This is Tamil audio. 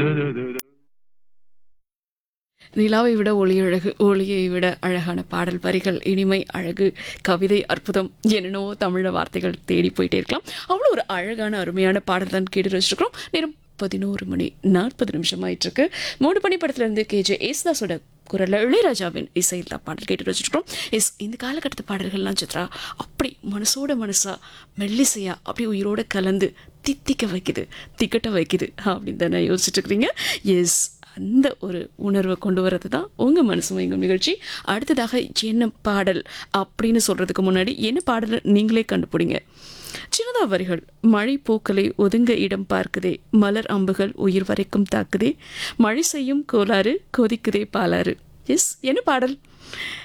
நிலாவை விட ஒளி அழகு ஒளியை விட அழகான பாடல் வரிகள் இனிமை அழகு கவிதை அற்புதம் என்னென்னவோ தமிழ வார்த்தைகள் தேடி போயிட்டே இருக்கலாம் அவ்வளோ ஒரு அழகான அருமையான பாடல் தான் கேட்டு வச்சிருக்கிறோம் நேரம் பதினோரு மணி நாற்பது நிமிஷம் ஆயிட்டு இருக்கு மூடு பனி படத்துல இருந்து கேஜே ஏசுதாஸோட குரல்ல இளையராஜாவின் இசையில் தான் பாடல் கேட்டு வச்சிருக்கிறோம் எஸ் இந்த காலகட்டத்து பாடல்கள்லாம் சித்ரா அப்படி மனசோட மனசா மெல்லிசையா அப்படி உயிரோட கலந்து தித்திக்க வைக்குது திக்கட்ட வைக்குது அப்படின்னு தானே யோசிச்சுட்டு இருக்கிறீங்க எஸ் அந்த ஒரு உணர்வை கொண்டு வரது தான் உங்கள் மனசு மயங்கும் நிகழ்ச்சி அடுத்ததாக என்ன பாடல் அப்படின்னு சொல்கிறதுக்கு முன்னாடி என்ன பாடல் நீங்களே கண்டுபிடிங்க சின்னதா வரிகள் மழை பூக்களை ஒதுங்க இடம் பார்க்குதே மலர் அம்புகள் உயிர் வரைக்கும் தாக்குதே மழை செய்யும் கோளாறு கொதிக்குதே பாலாறு எஸ் என்ன பாடல்